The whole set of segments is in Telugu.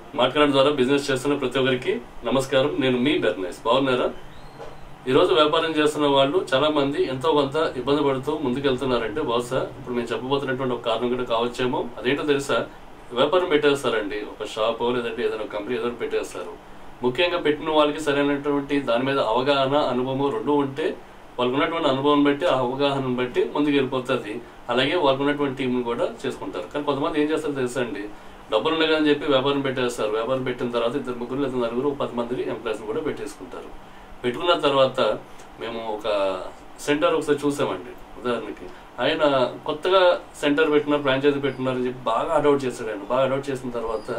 మాట్లాడడం ద్వారా బిజినెస్ చేస్తున్న ప్రతి ఒక్కరికి నమస్కారం నేను మీ బెర్నైస్ బాగున్నారా ఈ రోజు వ్యాపారం చేస్తున్న వాళ్ళు చాలా మంది ఎంతో కొంత ఇబ్బంది పడుతూ ముందుకెళ్తున్నారంటే బహుశా ఇప్పుడు మేము చెప్పబోతున్నటువంటి ఒక కారణం కూడా కావచ్చేమో అదేంటో తెలుసా వ్యాపారం పెట్టేస్తారండి ఒక షాప్ లేదంటే ఏదైనా కంపెనీ ఏదైనా పెట్టేస్తారు ముఖ్యంగా పెట్టిన వాళ్ళకి సరైనటువంటి దాని మీద అవగాహన అనుభవం రెండు ఉంటే వాళ్ళకు ఉన్నటువంటి అనుభవం బట్టి ఆ అవగాహనను బట్టి ముందుకు వెళ్ళిపోతుంది అలాగే వాళ్ళకు ఉన్నటువంటి టీంని కూడా చేసుకుంటారు కానీ కొంతమంది ఏం చేస్తారో తెలుసా అండి డబ్బులు ఉన్నాయి కదా అని చెప్పి వ్యాపారం పెట్టేస్తారు వ్యాపారం పెట్టిన తర్వాత ఇద్దరు ముగ్గురు లేదా నలుగురు పది మంది ఎంప్లాయీస్ కూడా పెట్టేసుకుంటారు పెట్టుకున్న తర్వాత మేము ఒక సెంటర్ ఒకసారి చూసామండి ఉదాహరణకి ఆయన కొత్తగా సెంటర్ పెట్టిన ఫ్రాంచైజీ పెట్టినారని చెప్పి బాగా అడౌట్ చేశాడు ఆయన బాగా అడౌట్ చేసిన తర్వాత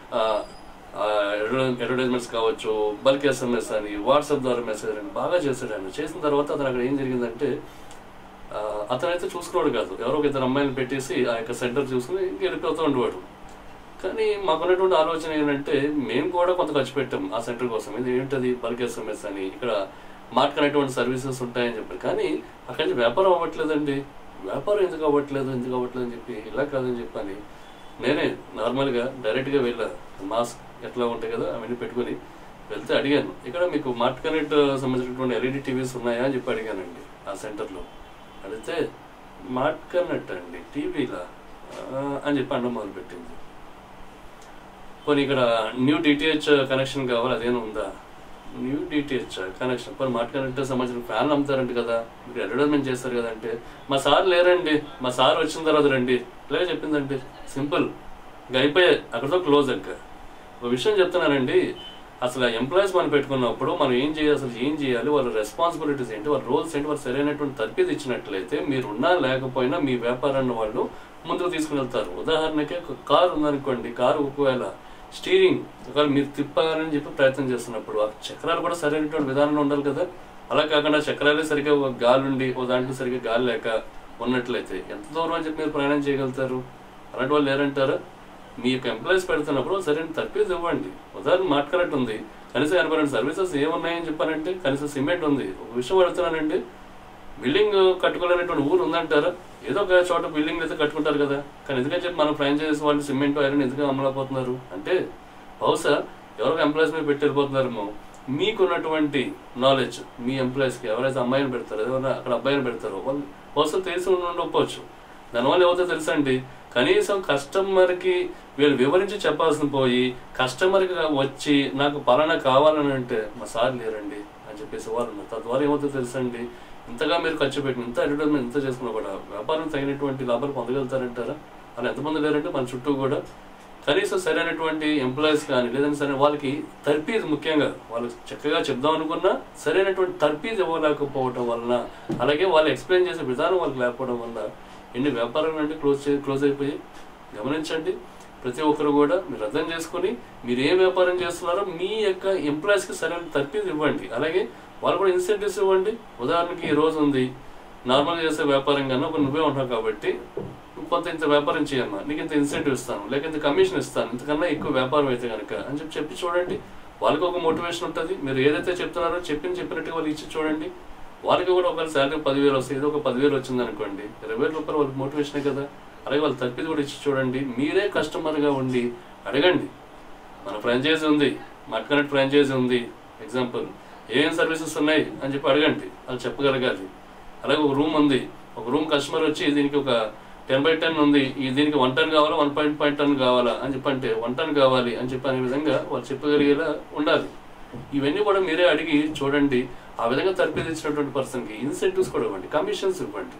అడ్వర్టైజ్మెంట్స్ కావచ్చు బల్క్ ఎస్ఎంఎస్ అని వాట్సాప్ ద్వారా మెసేజ్ అని బాగా చేశాడు ఆయన చేసిన తర్వాత అతను అక్కడ ఏం జరిగిందంటే ఆ, అతనైతే చూసుకున్నాడు కాదు ఎవరో ఒక ఇద్దరు అమ్మాయిని పెట్టేసి ఆ యొక్క సెంటర్ చూసుకుని వెళ్ళిపోతూ ఉండేవాడు కానీ మాకున్నటువంటి ఆలోచన ఏంటంటే మేము కూడా కొంత ఖర్చు పెట్టాం ఆ సెంటర్ కోసం ఇది ఏంటది బల్క్ ఎస్ఎంఎస్ అని ఇక్కడ మార్క్ అనేటువంటి సర్వీసెస్ ఉంటాయని చెప్పారు కానీ అక్కడి నుంచి వ్యాపారం అవ్వట్లేదండి వ్యాపారం ఎందుకు అవ్వట్లేదు ఎందుకు అవ్వట్లేదు అని చెప్పి ఇలా కాదని చెప్పని నేనే నార్మల్గా డైరెక్ట్గా వెళ్ళా మాస్క్ ఎట్లా ఉంటాయి కదా అవన్నీ పెట్టుకుని వెళ్తే అడిగాను ఇక్కడ మీకు మార్ట్ కనెక్ట్ సంబంధించినటువంటి ఎల్ఈడి టీవీస్ ఉన్నాయా అని చెప్పి అడిగానండి ఆ సెంటర్లో అడిగితే మార్ట్ కనెక్ట్ అండి టీవీలా అని చెప్పి అండం మొదలుపెట్టింది పోనీ ఇక్కడ న్యూ డిటిహెచ్ కనెక్షన్ కావాలి అదేనా ఉందా న్యూ డిటిహెచ్ కనెక్షన్ పోనీ మార్ట్ కనెక్ట్ సంబంధించిన ఫ్యాన్లు అమ్ముతారంట కదా మీరు అడ్వర్టైజ్మెంట్ చేస్తారు కదంటే మా సార్ లేరండి మా సార్ వచ్చిన తర్వాత రండి ఇలాగే చెప్పిందండి సింపుల్ ఇంకా అయిపోయాయి అక్కడితో క్లోజ్ ఇంకా ఒక విషయం చెప్తున్నానండి అసలు ఎంప్లాయీస్ మనం పెట్టుకున్నప్పుడు మనం ఏం చేయాలి అసలు ఏం చేయాలి వాళ్ళ రెస్పాన్సిబిలిటీస్ ఏంటి వాళ్ళ రోల్స్ ఏంటి వాళ్ళు సరైనటువంటి తర్ఫీదు ఇచ్చినట్లయితే మీరు ఉన్నా లేకపోయినా మీ వ్యాపారాన్ని వాళ్ళు ముందుకు తీసుకుని వెళ్తారు ఉదాహరణకి ఒక కారు ఉందనుకోండి కారు ఒకవేళ స్టీరింగ్ ఒకవేళ మీరు తిప్పాలని చెప్పి ప్రయత్నం చేస్తున్నప్పుడు ఆ చక్రాలు కూడా సరైనటువంటి విధానంలో ఉండాలి కదా అలా కాకుండా చక్రాలే సరిగ్గా ఒక గాలి ఉండి ఓ దాంట్లో సరిగ్గా గాలి లేక ఉన్నట్లయితే ఎంత దూరం అని చెప్పి మీరు ప్రయాణం చేయగలుగుతారు అలాంటి వాళ్ళు లేరంటారా మీ యొక్క ఎంప్లాయీస్ పెడుతున్నప్పుడు సరైన తర్ఫీదు ఇవ్వండి ఉదాహరణ మార్ట్ కరెక్ట్ ఉంది కనీసం ఎనభై రెండు సర్వీసెస్ ఏమున్నాయని చెప్పానంటే కనీసం సిమెంట్ ఉంది ఒక విషయం అడుగుతున్నానండి బిల్డింగ్ కట్టుకోలేనటువంటి ఊరు ఉందంటారా ఏదో ఒక చోట బిల్డింగ్ అయితే కట్టుకుంటారు కదా కానీ ఎందుకని చెప్పి మన ఫ్రాంచైజీస్ వాళ్ళు సిమెంట్ ఐరన్ ఎందుకు అమలైపోతున్నారు అంటే బహుశా ఎవరో ఎంప్లాయీస్ మీద పెట్టి వెళ్ళిపోతున్నారేమో మీకున్నటువంటి నాలెడ్జ్ మీ ఎంప్లాయీస్కి ఎవరైతే అమ్మాయిని పెడతారో ఎవరైనా అక్కడ అబ్బాయిని పెడతారో వాళ్ళు బహుశా తెలిసి ఉండకపోవచ్చు దానివల్ల ఏమవుతుందో తెలుసా అండి కనీసం కస్టమర్కి వీళ్ళు వివరించి చెప్పాల్సిన పోయి కస్టమర్కి వచ్చి నాకు పలానా కావాలని అంటే మా సార్ లేరండి అని చెప్పేసి వాళ్ళు ఉన్నారు తద్వారా ఏమవుతుందో తెలుసా అండి ఇంతగా మీరు ఖర్చు పెట్టిన ఇంత అడ్వర్టైజ్మెంట్ ఇంత చేసుకున్నా కూడా వ్యాపారం తగినటువంటి లాభాలు పొందగలుగుతారంటారా అలా ఎంతమంది లేరంటే మన చుట్టూ కూడా కనీసం సరైనటువంటి ఎంప్లాయీస్ కానీ లేదంటే సరే వాళ్ళకి తర్పీదు ముఖ్యంగా వాళ్ళు చక్కగా చెప్దాం అనుకున్నా సరైనటువంటి తర్పీదు ఇవ్వలేకపోవటం వలన అలాగే వాళ్ళు ఎక్స్ప్లెయిన్ చేసే విధానం వాళ్ళకి లేకపోవడం వల్ల ఎన్ని వ్యాపారాలు అంటే క్లోజ్ చే క్లోజ్ అయిపోయి గమనించండి ప్రతి ఒక్కరు కూడా మీరు అర్థం చేసుకొని మీరు ఏ వ్యాపారం చేస్తున్నారో మీ యొక్క ఎంప్లాయీస్కి సరైన తర్పీదు ఇవ్వండి అలాగే వాళ్ళు కూడా ఇన్సెంటివ్స్ ఇవ్వండి ఉదాహరణకి ఈ రోజు ఉంది నార్మల్గా చేసే వ్యాపారం కన్నా ఒక నువ్వే ఉంటావు కాబట్టి నువ్వు కొంత ఇంత వ్యాపారం చేయమ్మా నీకు ఇంత ఇన్సెంటివ్ ఇస్తాను లేక ఇంత కమిషన్ ఇస్తాను ఇంతకన్నా ఎక్కువ వ్యాపారం అయితే కనుక అని చెప్పి చెప్పి చూడండి వాళ్ళకి ఒక మోటివేషన్ ఉంటుంది మీరు ఏదైతే చెప్తున్నారో చెప్పింది చెప్పినట్టుగా వాళ్ళు ఇచ్చి చూడండి వాళ్ళకి కూడా ఒకవేళ శాలరీ పదివేలు వస్తుంది ఏదో ఒక పదివేలు వచ్చింది అనుకోండి ఇరవై వేల రూపాయలు వాళ్ళకి మోటివేషనే కదా అలాగే వాళ్ళ తప్పిది కూడా ఇచ్చి చూడండి మీరే కస్టమర్గా ఉండి అడగండి మన ఫ్రాంచైజీ ఉంది మట్ కనెక్ట్ ఫ్రాంచైజీ ఉంది ఎగ్జాంపుల్ ఏం సర్వీసెస్ ఉన్నాయి అని చెప్పి అడగండి వాళ్ళు చెప్పగలగాలి అలాగే ఒక రూమ్ ఉంది ఒక రూమ్ కస్టమర్ వచ్చి దీనికి ఒక టెన్ బై టెన్ ఉంది ఈ దీనికి వన్ టన్ కావాలా వన్ పాయింట్ పాయింట్ టన్ కావాలా అని చెప్పి అంటే వన్ టన్ కావాలి అని చెప్పి అనే విధంగా వాళ్ళు చెప్పగలిగేలా ఉండాలి ఇవన్నీ కూడా మీరే అడిగి చూడండి ఆ విధంగా తర్పీదు ఇచ్చినటువంటి పర్సన్కి ఇన్సెంటివ్స్ కూడా ఇవ్వండి కమిషన్స్ ఇవ్వండి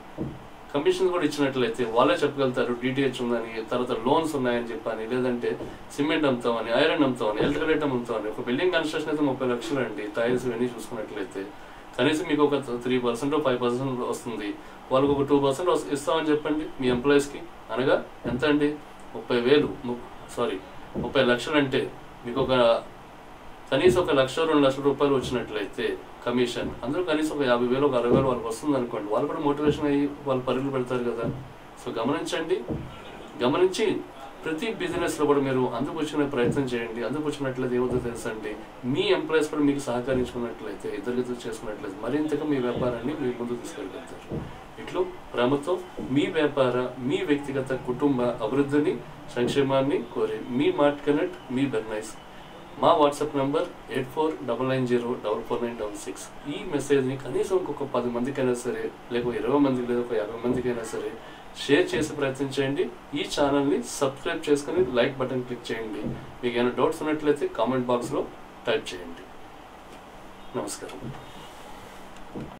కమిషన్ కూడా ఇచ్చినట్లయితే వాళ్ళే చెప్పగలుగుతారు డిటిహెచ్ ఉందని తర్వాత లోన్స్ ఉన్నాయని చెప్పని లేదంటే సిమెంట్ అమ్ముతామని ఐరన్ అమ్ముతామని ఎలక్ట్రికల్ అమ్ముతామని ఒక బిల్డింగ్ కన్స్ట్రక్షన్ అయితే ముప్పై లక్షలు అండి టైల్స్ ఇవన్నీ చూసుకున్నట్లయితే కనీసం మీకు ఒక త్రీ పర్సెంట్ ఫైవ్ పర్సెంట్ వస్తుంది వాళ్ళకి ఒక టూ పర్సెంట్ ఇస్తామని చెప్పండి మీ ఎంప్లాయీస్కి అనగా ఎంత అండి ముప్పై వేలు సారీ ముప్పై లక్షలు అంటే మీకు ఒక కనీసం ఒక లక్ష రెండు లక్షల రూపాయలు వచ్చినట్లయితే కమిషన్ అందరూ కనీసం ఒక యాభై వేలు ఒక అరవై వేలు వాళ్ళకి వస్తుంది అనుకోండి వాళ్ళు కూడా మోటివేషన్ అయ్యి వాళ్ళు పరుగులు పెడతారు కదా సో గమనించండి గమనించి ప్రతి బిజినెస్ లో కూడా మీరు అందుకు వచ్చిన ప్రయత్నం చేయండి అందుకు వచ్చినట్లయితే ఏమవుతుందో తెలుసండి మీ ఎంప్లాయీస్ కూడా మీకు సహకరించుకున్నట్లయితే ఇద్దరు ఇద్దరు చేసుకున్నట్లయితే మరింతగా మీ వ్యాపారాన్ని మీ ముందుకు తీసుకెళ్ళగలుగుతారు ఈ ఇట్లు ప్రేమతో మీ వ్యాపార మీ వ్యక్తిగత కుటుంబ అభివృద్ధిని సంక్షేమాన్ని కోరి మీ మార్ట్ కనెక్ట్ మీ బెర్నైస్ మా WhatsApp number eight four double nine zero double four nine double six ఈ మెసేజ్ని కనీసం ఇంకొక పది మందికైనా సరే లేకపోతే ఇరవై మందికి లేదా ఒక యాభై మందికైనా సరే షేర్ చేసి ప్రయత్నించండి ఈ ఛానల్ని సబ్స్క్రైబ్ చేసుకుని లైక్ బటన్ క్లిక్ చేయండి మీకు ఏమైనా డౌట్స్ ఉన్నట్లయితే కామెంట్ బాక్స్లో టైప్ చేయండి నమస్కారం